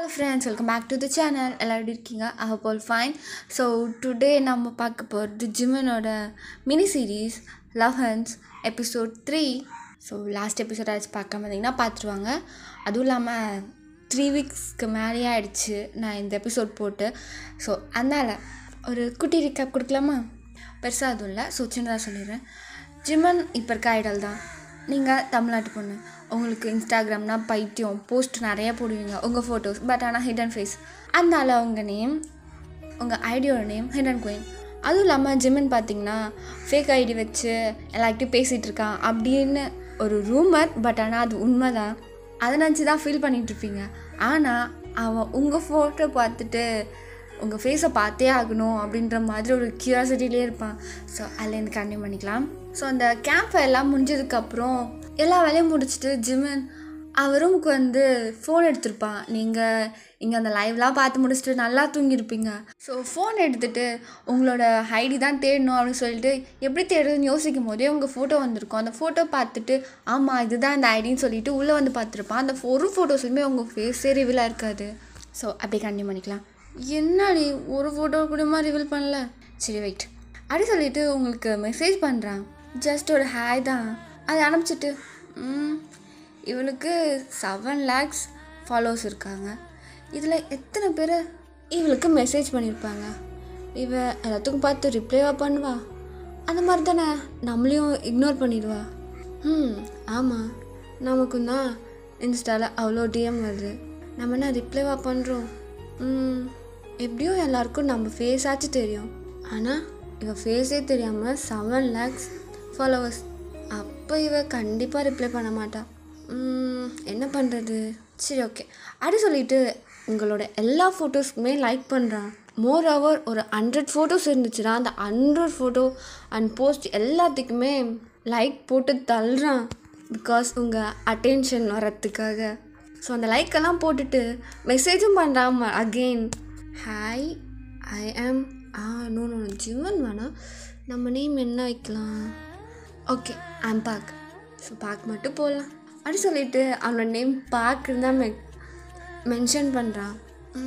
hello friends welcome back to the channel எல்லோரும் எப்படி இருக்கீங்க I hope all fine so today நம்ம பார்க்க போகிறது ஜிம்மனோட mini series love hunts episode three so last episode ஆச்சு பார்க்காம இருந்தீங்கன்னா பார்த்துருவாங்க அதுவும் இல்லாமல் த்ரீ வீக்ஸ்க்கு மேலேயே ஆயிடுச்சு நான் இந்த எபிசோட் போட்டு ஸோ அதனால் ஒரு குட்டி ரிக்கப் கொடுக்கலாமா பெருசாக அதுவும் இல்லை ஸோ சின்னதாக சொல்லிடுறேன் ஜிம்மன் இப்போ இருக்க ஐடல் தான் நீங்கள் தமிழ்நாட்டு பொண்ணு உங்களுக்கு இன்ஸ்டாகிராம்னா பைத்தியம் போஸ்ட் நிறைய போடுவீங்க உங்கள் ஃபோட்டோஸ் பட் ஆனால் ஹிடன் ஃபேஸ் அதனால உங்கள் நேம் உங்கள் ஐடியோட நேம் ஹிடன் குயின் அதுவும் இல்லாமல் ஜிம்மன் பார்த்தீங்கன்னா ஃபேக் ஐடி வச்சு எல்லார்கிட்டையும் பேசிகிட்டு இருக்கான் அப்படின்னு ஒரு ரூமர் பட் ஆனால் அது உண்மை தான் அதை நினச்சி தான் ஃபீல் பண்ணிகிட்ருப்பீங்க ஆனால் அவன் உங்கள் ஃபோட்டோ பார்த்துட்டு உங்கள் ஃபேஸை பார்த்தே ஆகணும் அப்படின்ற மாதிரி ஒரு க்யூரியாசிட்டிலே இருப்பான் ஸோ அதுலேருந்து கண்டினியூ பண்ணிக்கலாம் ஸோ அந்த கேம்ப் எல்லாம் முடிஞ்சதுக்கப்புறம் எல்லா வேலையும் முடிச்சுட்டு ஜிம்மன் அவர் ரூமுக்கு வந்து ஃபோன் எடுத்திருப்பான் நீங்கள் இங்கே அந்த லைவ்லாம் பார்த்து முடிச்சுட்டு நல்லா தூங்கியிருப்பீங்க ஸோ ஃபோன் எடுத்துகிட்டு உங்களோட ஐடி தான் தேடணும் அப்படின்னு சொல்லிட்டு எப்படி தேடுறதுன்னு யோசிக்கும் போதே உங்கள் ஃபோட்டோ வந்திருக்கும் அந்த ஃபோட்டோ பார்த்துட்டு ஆமாம் இதுதான் இந்த ஐடின்னு சொல்லிட்டு உள்ளே வந்து பார்த்துருப்பான் அந்த ஒரு ஃபோட்டோஸுமே உங்கள் ஃபேஸே ரிவீலாக இருக்காது ஸோ அப்படியே கண்டினியூ பண்ணிக்கலாம் என்னடி ஒரு ஃபோட்டோ கூடமா ரிவீல் பண்ணல சரி வெயிட் அப்படி சொல்லிட்டு உங்களுக்கு மெசேஜ் பண்ணுறான் ஜஸ்ட் ஒரு ஹாய் தான் அதை அனுப்பிச்சிட்டு ம், இவளுக்கு செவன் லேக்ஸ் ஃபாலோவர்ஸ் இருக்காங்க இதில் எத்தனை பேர் இவளுக்கு மெசேஜ் பண்ணியிருப்பாங்க இவ எல்லாத்துக்கும் பார்த்து ரிப்ளைவா பண்ணுவா அந்த மாதிரி தானே நம்மளையும் இக்னோர் பண்ணிடுவா ம் ஆமாம் நமக்கும் தான் இன்ஸ்டாவில் அவ்வளோ டிஎம் வருது நம்ம என்ன ரிப்ளைவா பண்ணுறோம் ம் எப்படியும் எல்லாருக்கும் நம்ம ஃபேஸ் ஆச்சு தெரியும் ஆனால் இவ ஃபேஸே தெரியாமல் செவன் லேக்ஸ் ஃபாலோவர்ஸ் அப்போ இவ கண்டிப்பாக ரிப்ளை பண்ண மாட்டா ம், என்ன பண்ணுறது சரி ஓகே அப்படி சொல்லிட்டு உங்களோட எல்லா ஃபோட்டோஸ்க்குமே லைக் பண்ணுறான் மோர் ஓவர் ஒரு ஹண்ட்ரட் ஃபோட்டோஸ் இருந்துச்சுன்னா அந்த ஹண்ட்ரட் ஃபோட்டோ அண்ட் போஸ்ட் எல்லாத்துக்குமே லைக் போட்டு தள்ளுறான் பிகாஸ் உங்கள் அட்டென்ஷன் வரத்துக்காக ஸோ அந்த லைக்கெல்லாம் போட்டுட்டு மெசேஜும் பண்ணுறான் அகெயின் ஹாய் ஐ ஆம் ஆ நோ நோ ஜிம்மன் வேணாம் நம்ம நேம் என்ன வைக்கலாம் okay I'm Park so Park மட்டும் போடலாம் அப்படி சொல்லிட்டு அவனோட நேம் பார்க் இருந்தால் மெ மென்ஷன் பண்ணுறான்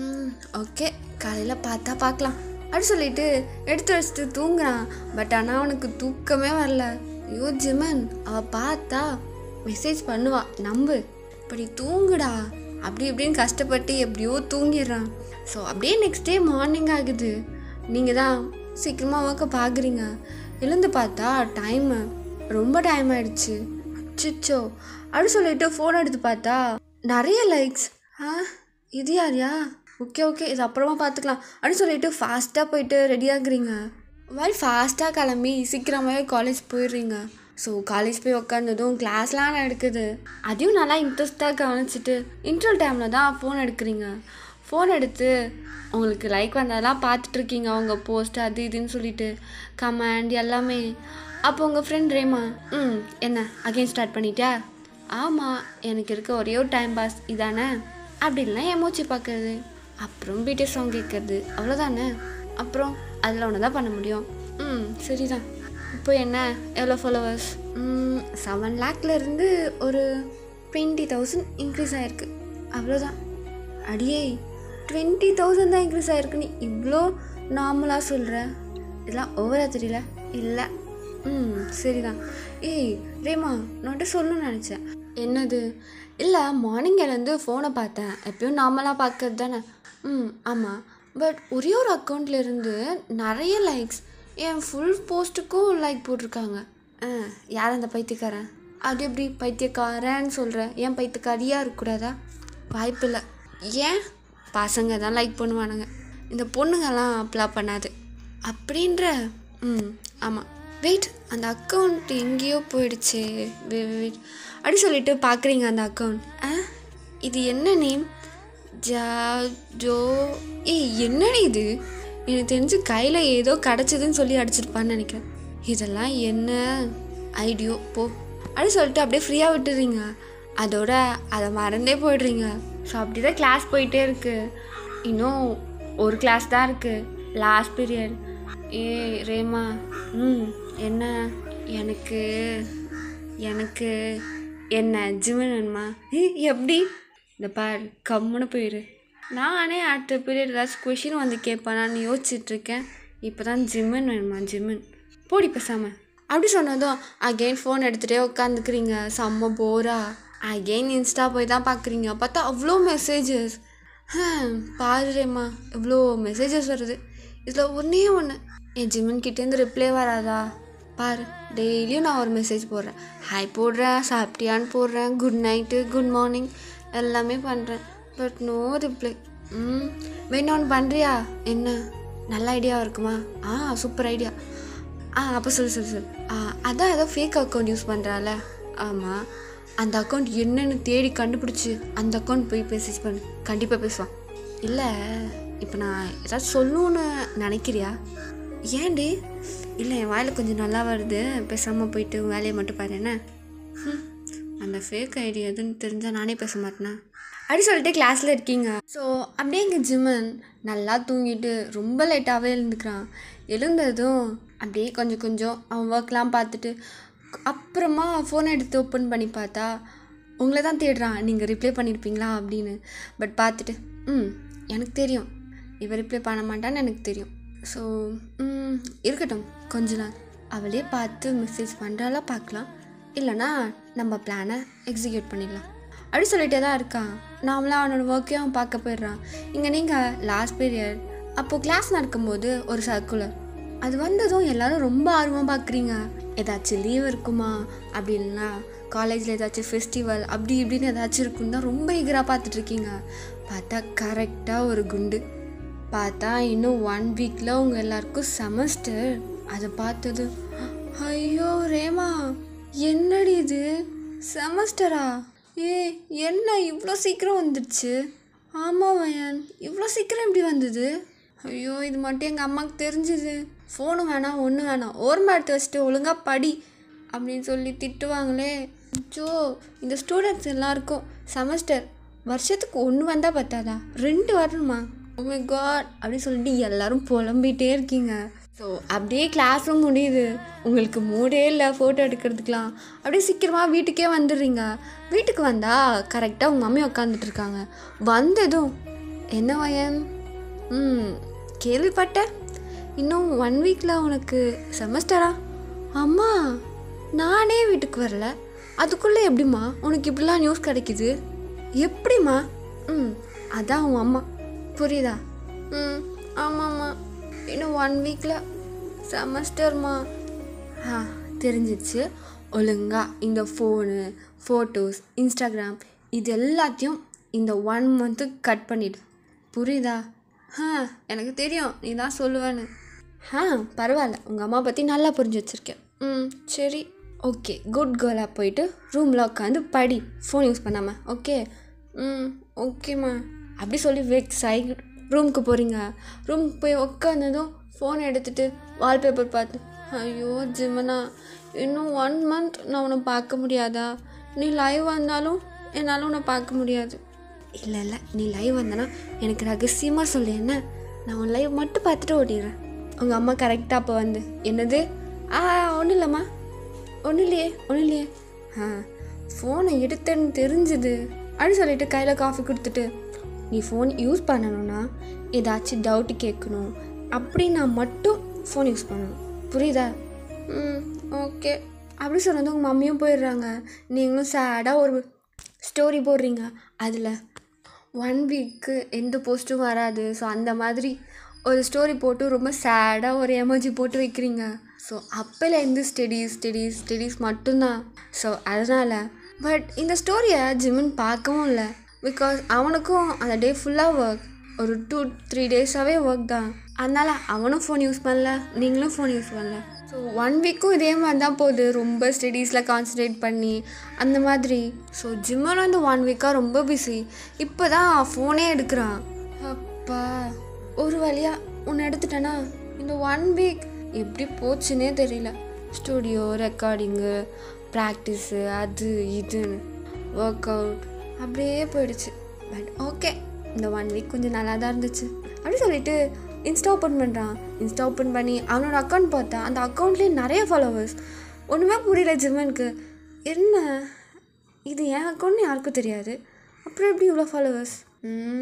ஓகே காலையில் பார்த்தா பார்க்கலாம் அப்படி சொல்லிட்டு எடுத்து வச்சுட்டு தூங்குறான் பட் ஆனால் அவனுக்கு தூக்கமே வரல ஐயோ ஜிமன் அவள் பார்த்தா மெசேஜ் பண்ணுவா நம்பு இப்படி தூங்குடா அப்படி இப்படின்னு கஷ்டப்பட்டு எப்படியோ தூங்கிடுறான் ஸோ அப்படியே நெக்ஸ்ட் டே மார்னிங் ஆகுது நீங்கள் தான் சீக்கிரமாக ஒர்க்கை பார்க்குறீங்க எழுந்து பார்த்தா டைமு ரொம்ப டைம் ஆயிடுச்சு அச்சோ அப்படி சொல்லிட்டு ஃபோன் எடுத்து பார்த்தா நிறைய லைக்ஸ் ஆ இது யாரியா ஓகே ஓகே இது அப்புறமா பார்த்துக்கலாம் அப்படின்னு சொல்லிட்டு ஃபாஸ்ட்டாக போயிட்டு ரெடி ஆகுறீங்க மாதிரி ஃபாஸ்ட்டாக கிளம்பி சீக்கிரமாகவே காலேஜ் போயிடுறீங்க ஸோ காலேஜ் போய் உட்காந்ததும் கிளாஸ்லாம் நடக்குது அதையும் நல்லா இன்ட்ரெஸ்ட்டாக கவனிச்சிட்டு இன்டர்வல் டைமில் தான் ஃபோன் எடுக்கிறீங்க ஃபோன் எடுத்து உங்களுக்கு லைக் வந்ததெல்லாம் பார்த்துட்டு இருக்கீங்க அவங்க போஸ்ட் அது இதுன்னு சொல்லிட்டு கமெண்ட் எல்லாமே அப்போ உங்கள் ஃப்ரெண்ட் ரேமா ம் என்ன அகைன் ஸ்டார்ட் பண்ணிட்டியா ஆமாம் எனக்கு இருக்க ஒரே ஒரு டைம் பாஸ் இதானே அப்படின்லாம் எமோச்சி பார்க்கறது அப்புறம் பிடிஎஸ் சாங் கேட்கறது அவ்வளோதானே அப்புறம் அதில் ஒன்று தான் பண்ண முடியும் ம் சரிதான் இப்போ என்ன எவ்வளோ ஃபாலோவர்ஸ் செவன் லேக்லேருந்து ஒரு டுவெண்ட்டி தௌசண்ட் இன்க்ரீஸ் ஆகிருக்கு அவ்வளோதான் அடியே டுவெண்ட்டி தௌசண்ட் தான் இன்க்ரீஸ் ஆகிருக்கு நீ இவ்வளோ நார்மலாக சொல்கிற இதெல்லாம் ஓவராக தெரியல இல்லை ம் சரிதான் ஏய் ரேமா நோட்ட சொல்லணும்னு நினச்சேன் என்னது இல்லை மார்னிங் எழுந்து ஃபோனை பார்த்தேன் எப்பயும் நார்மலாக பார்க்கறது தானே ம் ஆமாம் பட் ஒரே ஒரு அக்கௌண்ட்ல இருந்து நிறைய லைக்ஸ் என் ஃபுல் போஸ்ட்டுக்கும் லைக் போட்டிருக்காங்க ஆ யார் அந்த பைத்தியக்காரன் அது எப்படி பைத்தியக்காரன்னு சொல்கிற ஏன் பைத்தியக்காரியாக இருக்கக்கூடாதா வாய்ப்பில்லை ஏன் பசங்க தான் லைக் பண்ணுவானுங்க இந்த பொண்ணுங்கெல்லாம் அப்ளை பண்ணாது அப்படின்ற ம் ஆமாம் வெயிட் அந்த அக்கௌண்ட் எங்கேயோ போயிடுச்சு வெயிட் அப்படி சொல்லிட்டு பார்க்குறீங்க அந்த அக்கௌண்ட் ஆ இது என்ன நேம் ஜா ஜோ ஏய் என்னடி இது எனக்கு தெரிஞ்சு கையில் ஏதோ கிடச்சிதுன்னு சொல்லி அடிச்சிருப்பான்னு நினைக்கிறேன் இதெல்லாம் என்ன ஐடியோ போ அப்படி சொல்லிட்டு அப்படியே ஃப்ரீயாக விட்டுறீங்க அதோட அதை மறந்தே போயிடுறீங்க ஸோ அப்படி தான் கிளாஸ் போயிட்டே இருக்கு இன்னும் ஒரு கிளாஸ் தான் இருக்குது லாஸ்ட் பீரியட் ஏய் ரேமா ம் என்ன எனக்கு எனக்கு என்ன ஜிம்மன் வேணுமா ஏய், எப்படி இந்த பார் கம்முன்னு போயிரு நானே அடுத்த பீரியட் ஏதாச்சும் கொஷின் வந்து கேட்பானான்னு யோசிச்சுட்ருக்கேன் இப்போ தான் ஜிம்மன் வேணுமா ஜிம்மன் போடி பேசாமல் அப்படி சொன்னதும் அகெயின் ஃபோன் எடுத்துகிட்டே உட்காந்துக்கிறீங்க செம்ம போரா அகெயின் இன்ஸ்டா போய் தான் பார்க்குறீங்க பார்த்தா அவ்வளோ மெசேஜஸ் பாருறேம்மா இவ்வளோ மெசேஜஸ் வருது இதில் ஒன்றே ஒன்று என் ஜிம்மன் கிட்டேருந்து ரிப்ளை வராதா பாரு டெய்லியும் நான் ஒரு மெசேஜ் போடுறேன் ஹாய் போடுறேன் சாப்பிட்டியான்னு போடுறேன் குட் நைட்டு குட் மார்னிங் எல்லாமே பண்ணுறேன் பட் நோ ரிப்ளை ம் வேணும் ஒன்று பண்ணுறியா என்ன நல்ல ஐடியாவாக இருக்குமா ஆ சூப்பர் ஐடியா ஆ அப்போ சொல்லு சொல்லு சொல்லு ஆ அதான் ஏதோ ஃபேக் அக்கௌண்ட் யூஸ் பண்ணுறால ஆமாம் அந்த அக்கௌண்ட் என்னன்னு தேடி கண்டுபிடிச்சி அந்த அக்கௌண்ட் போய் மெசேஜ் பண்ணு கண்டிப்பாக பேசுவான் இல்லை இப்போ நான் ஏதாச்சும் சொல்லணும்னு நினைக்கிறியா ஏன்டி இல்லை என் வாயில் கொஞ்சம் நல்லா வருது பேசாமல் போயிட்டு உன் வேலையை மட்டும் பாரு என்ன ஹம், அந்த ஃபேக் ஐடி எதுன்னு தெரிஞ்சால் நானே பேச மாட்டேனா அப்படி சொல்லிட்டு கிளாஸில் இருக்கீங்க ஸோ அப்படியே எங்கள் ஜிம்மன் நல்லா தூங்கிட்டு ரொம்ப லேட்டாகவே எழுந்துக்கிறான் எழுந்ததும் அப்படியே கொஞ்சம் கொஞ்சம் அவன் ஒர்க்லாம் பார்த்துட்டு அப்புறமா ஃபோனை எடுத்து ஓப்பன் பண்ணி பார்த்தா உங்களை தான் தேடுறான் நீங்கள் ரிப்ளை பண்ணியிருப்பீங்களா அப்படின்னு பட் பார்த்துட்டு ம் எனக்கு தெரியும் இவன் ரிப்ளை பண்ண மாட்டான்னு எனக்கு தெரியும் ஸோ இருக்கட்டும் கொஞ்ச நாள் அவளே பார்த்து மெசேஜ் பண்ணுறாலா பார்க்கலாம் இல்லைனா நம்ம பிளானை எக்ஸிக்யூட் பண்ணிடலாம் அப்படி சொல்லிட்டே தான் இருக்கான் நாமளாம் அவனோட ஒர்க்கையும் அவன் பார்க்க போயிடுறான் இங்கே நீங்கள் லாஸ்ட் பீரியட் அப்போது கிளாஸ் நடக்கும்போது ஒரு சர்க்குலர் அது வந்ததும் எல்லாரும் ரொம்ப ஆர்வமாக பார்க்குறீங்க ஏதாச்சும் லீவ் இருக்குமா அப்படின்னா காலேஜில் ஏதாச்சும் ஃபெஸ்டிவல் அப்படி இப்படின்னு ஏதாச்சும் இருக்குன்னு தான் ரொம்ப eager-ஆ பார்த்துட்டு இருக்கீங்க பார்த்தா கரெக்டாக ஒரு குண்டு பார்த்தா இன்னும் ஒன் வீக்கில் உங்கள் எல்லாருக்கும் செமஸ்டர் அதை பார்த்தது ஐயோ ரேமா என்னடி இது செமஸ்டரா ஏ என்ன இவ்வளோ சீக்கிரம் வந்துடுச்சு ஆமாம் வயன் இவ்வளோ சீக்கிரம் எப்படி வந்தது ஐயோ இது மட்டும் எங்கள் அம்மாவுக்கு தெரிஞ்சுது ஃபோனும் வேணாம் ஒன்றும் வேணாம் ஓரமாக எடுத்து வச்சுட்டு ஒழுங்காக படி அப்படின்னு சொல்லி திட்டுவாங்களே ஜோ இந்த ஸ்டூடெண்ட்ஸ் எல்லாருக்கும் செமஸ்டர் வருஷத்துக்கு ஒன்று வந்தால் பத்தாதா ரெண்டு வரணுமா ஓமை காட் அப்படி சொல்லிட்டு எல்லாரும் புலம்பிகிட்டே இருக்கீங்க ஸோ அப்படியே கிளாஸும் முடியுது உங்களுக்கு மூடே இல்லை ஃபோட்டோ எடுக்கிறதுக்கெலாம் அப்படியே சீக்கிரமாக வீட்டுக்கே வந்துடுறீங்க வீட்டுக்கு வந்தால் கரெக்டாக உங்கள் மம்மி உட்காந்துட்டு இருக்காங்க வந்ததும் என்ன வயன் ம் கேள்விப்பட்டேன் இன்னும் ஒன் வீக்கில் உனக்கு செமஸ்டரா அம்மா நானே வீட்டுக்கு வரல அதுக்குள்ளே எப்படிம்மா உனக்கு இப்படிலாம் நியூஸ் கிடைக்குது எப்படிம்மா ம் அதான் உன் அம்மா புரியுதா ம் ஆமாம்மா இன்னும் ஒன் வீக்கில் செமஸ்டர்மா ஆ தெரிஞ்சிச்சு ஒழுங்கா இந்த ஃபோனு ஃபோட்டோஸ் இன்ஸ்டாகிராம் இது எல்லாத்தையும் இந்த ஒன் மந்த்துக்கு கட் பண்ணிடு புரியுதா ஆ எனக்கு தெரியும் நீ தான் சொல்லுவேன்னு ஆ பரவாயில்ல உங்கள் அம்மா பற்றி நல்லா புரிஞ்சு வச்சுருக்கேன் ம் சரி ஓகே குட் கேர்ளாக போயிட்டு ரூமில் உட்காந்து படி ஃபோன் யூஸ் பண்ணாமல் ஓகே ம் ஓகேம்மா அப்படி சொல்லி வெக்ஸ் ஆகி ரூமுக்கு போகிறீங்க ரூமுக்கு போய் உட்காந்ததும் ஃபோன் எடுத்துகிட்டு வால்பேப்பர் பார்த்து ஐயோ ஜிமனா இன்னும் ஒன் மந்த் நான் உன்னை பார்க்க முடியாதா நீ லைவ் வந்தாலும் என்னால் உன்னை பார்க்க முடியாது இல்லை இல்லை நீ லைவ் வந்தனா எனக்கு ரகசியமாக சொல்லு என்ன நான் உன் லைவ் மட்டும் பார்த்துட்டு ஓடிடுறேன் உங்கள் அம்மா கரெக்டாக அப்போ வந்து என்னது ஆ ஒன்றும் இல்லைம்மா ஒன்றும் இல்லையே ஒன்றும் இல்லையே ஆ ஃபோனை எடுத்தேன்னு தெரிஞ்சுது அப்படின்னு சொல்லிட்டு கையில் காஃபி கொடுத்துட்டு நீ ஃபோன் யூஸ் பண்ணணும்னா ஏதாச்சும் டவுட்டு கேட்கணும் அப்படின்னா மட்டும் ஃபோன் யூஸ் பண்ணணும் புரியுதா ம் ஓகே அப்படி சொன்னது உங்கள் மம்மியும் போயிடுறாங்க நீங்களும் சேடாக ஒரு ஸ்டோரி போடுறீங்க அதில் ஒன் வீக்கு எந்த போஸ்ட்டும் வராது ஸோ அந்த மாதிரி ஒரு ஸ்டோரி போட்டு ரொம்ப சேடாக ஒரு எமர்ஜி போட்டு வைக்கிறீங்க ஸோ அப்போலேருந்து ஸ்டடீஸ் ஸ்டடீஸ் ஸ்டடீஸ் மட்டும்தான் ஸோ அதனால் பட் இந்த ஸ்டோரியை ஜிம்மின் பார்க்கவும் இல்லை பிகாஸ் அவனுக்கும் அந்த டே ஃபுல்லாக ஒர்க் ஒரு டூ த்ரீ டேஸாகவே ஒர்க் தான் அதனால் அவனும் ஃபோன் யூஸ் பண்ணல நீங்களும் ஃபோன் யூஸ் பண்ணல ஸோ ஒன் வீக்கும் இதே மாதிரி தான் போகுது ரொம்ப ஸ்டடீஸில் கான்சன்ட்ரேட் பண்ணி அந்த மாதிரி ஸோ ஜிம்மன் வந்து ஒன் வீக்காக ரொம்ப பிஸி இப்போ தான் ஃபோனே எடுக்கிறான் அப்பா ஒரு வழியாக உன்னை எடுத்துட்டேனா இந்த ஒன் வீக் எப்படி போச்சுன்னே தெரியல ஸ்டூடியோ ரெக்கார்டிங்கு ப்ராக்டிஸு அது இதுன்னு ஒர்க் அவுட் அப்படியே போயிடுச்சு பட் ஓகே இந்த ஒன் வீக் கொஞ்சம் நல்லா தான் இருந்துச்சு அப்படி சொல்லிட்டு இன்ஸ்டா ஓப்பன் பண்ணுறான் இன்ஸ்டா ஓப்பன் பண்ணி அவனோட அக்கௌண்ட் பார்த்தா அந்த அக்கௌண்ட்லேயே நிறைய ஃபாலோவர்ஸ் ஒன்றுமே புரியல ஜிம்மனுக்கு என்ன இது என் அக்கௌண்ட்னு யாருக்கும் தெரியாது அப்புறம் எப்படி இவ்வளோ ஃபாலோவர்ஸ்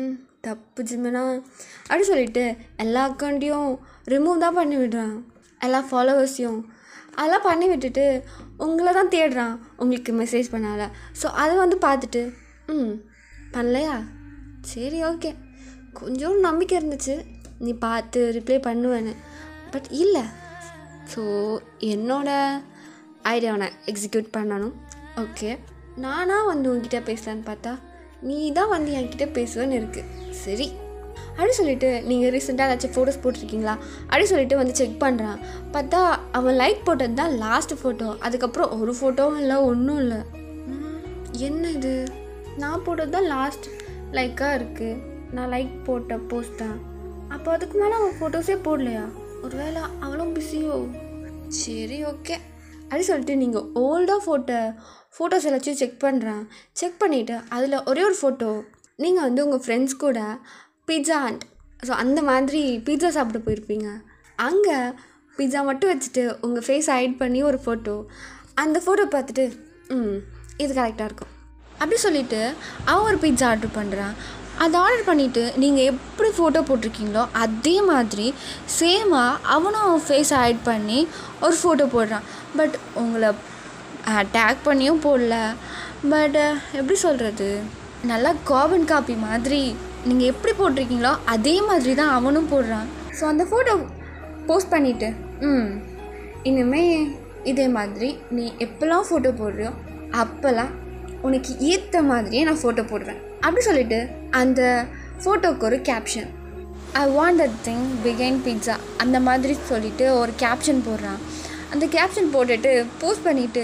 தப்பு ஜிம்மனா அப்படி சொல்லிட்டு எல்லா அக்கௌண்ட்டையும் ரிமூவ் தான் பண்ணி விடுறான் எல்லா ஃபாலோவர்ஸையும் அதெல்லாம் பண்ணி விட்டுட்டு உங்களை தான் தேடுறான் உங்களுக்கு மெசேஜ் பண்ணால ஸோ அதை வந்து பார்த்துட்டு ம் பண்ணலையா சரி ஓகே கொஞ்சம் நம்பிக்கை இருந்துச்சு நீ பார்த்து ரிப்ளை பண்ணுவேன்னு பட் இல்லை ஸோ என்னோட ஐடியாவை நான் எக்ஸிக்யூட் பண்ணணும் ஓகே நானாக வந்து உங்ககிட்ட பேசலான்னு பார்த்தா நீ தான் வந்து என்கிட்ட பேசுவேன்னு இருக்குது சரி அப்படி சொல்லிட்டு நீங்கள் ரீசெண்டாக ஏதாச்சும் ஃபோட்டோஸ் போட்டிருக்கீங்களா அப்படி சொல்லிட்டு வந்து செக் பண்ணுறான் பார்த்தா அவன் லைக் போட்டது தான் லாஸ்ட் ஃபோட்டோ அதுக்கப்புறம் ஒரு ஃபோட்டோவும் இல்லை ஒன்றும் இல்லை ம், என்ன இது நான் போட்டது தான் லாஸ்ட் லைக்காக இருக்குது நான் லைக் போட்ட போஸ்ட் தான் அப்போ அதுக்கு மேலே அவன் ஃபோட்டோஸே போடலையா ஒருவேளை அவளும் பிஸியோ சரி ஓகே அப்படி சொல்லிட்டு நீங்கள் ஓல்டாக ஃபோட்டோ ஃபோட்டோஸ் எல்லாத்தையும் செக் பண்ணுறான் செக் பண்ணிவிட்டு அதில் ஒரே ஒரு ஃபோட்டோ நீங்கள் வந்து உங்கள் ஃப்ரெண்ட்ஸ் கூட பிட்சா ஹண்ட் ஸோ அந்த மாதிரி பீட்சா சாப்பிட போயிருப்பீங்க அங்கே பிட்சா மட்டும் வச்சுட்டு உங்கள் ஃபேஸ் ஹைட் பண்ணி ஒரு ஃபோட்டோ அந்த ஃபோட்டோ பார்த்துட்டு ம் இது கரெக்டாக இருக்கும் அப்படி சொல்லிட்டு அவன் ஒரு பீட்சா ஆர்டர் பண்ணுறான் அதை ஆர்டர் பண்ணிவிட்டு நீங்கள் எப்படி ஃபோட்டோ போட்டிருக்கீங்களோ அதே மாதிரி சேமாக அவனும் அவன் ஃபேஸை ஹைட் பண்ணி ஒரு ஃபோட்டோ போடுறான் பட் உங்களை டேக் பண்ணியும் போடல பட் எப்படி சொல்கிறது நல்லா கார்பன் காப்பி மாதிரி நீங்கள் எப்படி போட்டிருக்கீங்களோ அதே மாதிரி தான் அவனும் போடுறான் ஸோ அந்த ஃபோட்டோ போஸ்ட் பண்ணிவிட்டு ம் இனிமே இதே மாதிரி நீ எப்போல்லாம் ஃபோட்டோ போடுறியோ அப்போல்லாம் உனக்கு ஏற்ற மாதிரியே நான் ஃபோட்டோ போடுவேன் அப்படி சொல்லிட்டு அந்த ஃபோட்டோக்கு ஒரு caption I want that thing பிகைன் பிட்ஸா அந்த மாதிரி சொல்லிட்டு ஒரு கேப்ஷன் போடுறான் அந்த கேப்ஷன் போட்டுட்டு போஸ்ட் பண்ணிவிட்டு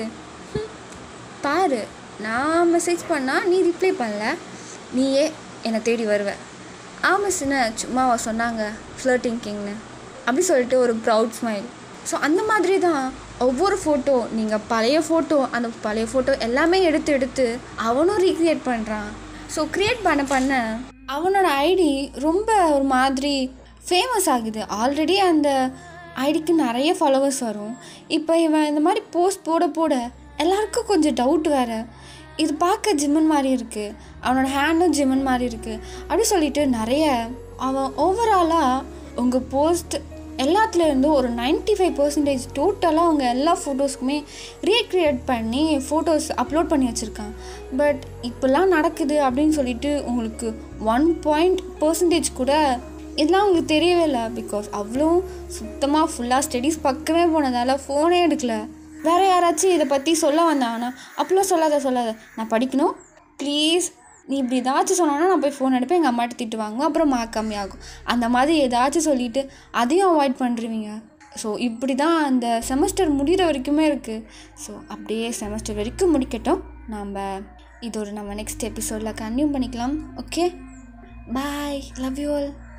பாரு நான் மெசேஜ் பண்ணால் நீ ரிப்ளை பண்ணல நீயே என்னை தேடி வருவ ஆமஸ்ன்னு சும்மா அவ சொன்னாங்க ஃப்ளர்ட்டிங் கிங்னு அப்படி சொல்லிட்டு ஒரு ப்ரவுட் ஸ்மைல் ஸோ அந்த மாதிரி தான் ஒவ்வொரு ஃபோட்டோ நீங்கள் பழைய ஃபோட்டோ அந்த பழைய ஃபோட்டோ எல்லாமே எடுத்து எடுத்து அவனும் ரீக்ரியேட் பண்ணுறான் ஸோ க்ரியேட் பண்ண பண்ண அவனோட ஐடி ரொம்ப ஒரு மாதிரி ஃபேமஸ் ஆகுது ஆல்ரெடி அந்த ஐடிக்கு நிறைய ஃபாலோவர்ஸ் வரும் இப்போ இவன் இந்த மாதிரி போஸ்ட் போட போட எல்லாருக்கும் கொஞ்சம் டவுட் வேறு இது பார்க்க ஜிம்மன் மாதிரி இருக்குது அவனோட ஹேண்டும் ஜிம்மன் மாதிரி இருக்குது அப்படி சொல்லிட்டு நிறைய அவன் ஓவராலாக உங்கள் போஸ்ட் எல்லாத்துலேருந்து ஒரு 95% ஃபைவ் பர்சன்டேஜ் டோட்டலாக அவங்க எல்லா ஃபோட்டோஸ்க்குமே ரீக்ரியேட் பண்ணி ஃபோட்டோஸ் அப்லோட் பண்ணி வச்சுருக்கான் பட் இப்படிலாம் நடக்குது அப்படின்னு சொல்லிட்டு உங்களுக்கு ஒன் பாயிண்ட் பர்சன்டேஜ் கூட இதெல்லாம் உங்களுக்கு தெரியவே இல்லை பிகாஸ் அவ்வளோ சுத்தமாக ஃபுல்லாக ஸ்டடீஸ் பக்கமே போனதால ஃபோனே எடுக்கல வேறு யாராச்சும் இதை பற்றி சொல்ல வந்தாங்கன்னா அப்பெல்லாம் சொல்லாத சொல்லாத நான் படிக்கணும் ப்ளீஸ் நீ இப்படி ஏதாச்சும் சொன்னோன்னா நான் போய் ஃபோன் எடுப்பேன் எங்கள் அம்மாட்ட திட்டு வாங்குவேன் அப்புறம் மார்க் கம்மியாகும் அந்த மாதிரி ஏதாச்சும் சொல்லிட்டு அதையும் அவாய்ட் பண்ணுறீங்க ஸோ இப்படி தான் அந்த செமஸ்டர் முடிகிற வரைக்குமே இருக்குது ஸோ அப்படியே செமஸ்டர் வரைக்கும் முடிக்கட்டும் நாம் இதோட நம்ம நெக்ஸ்ட் எபிசோடில் கன்டினியூ பண்ணிக்கலாம் okay bye love you all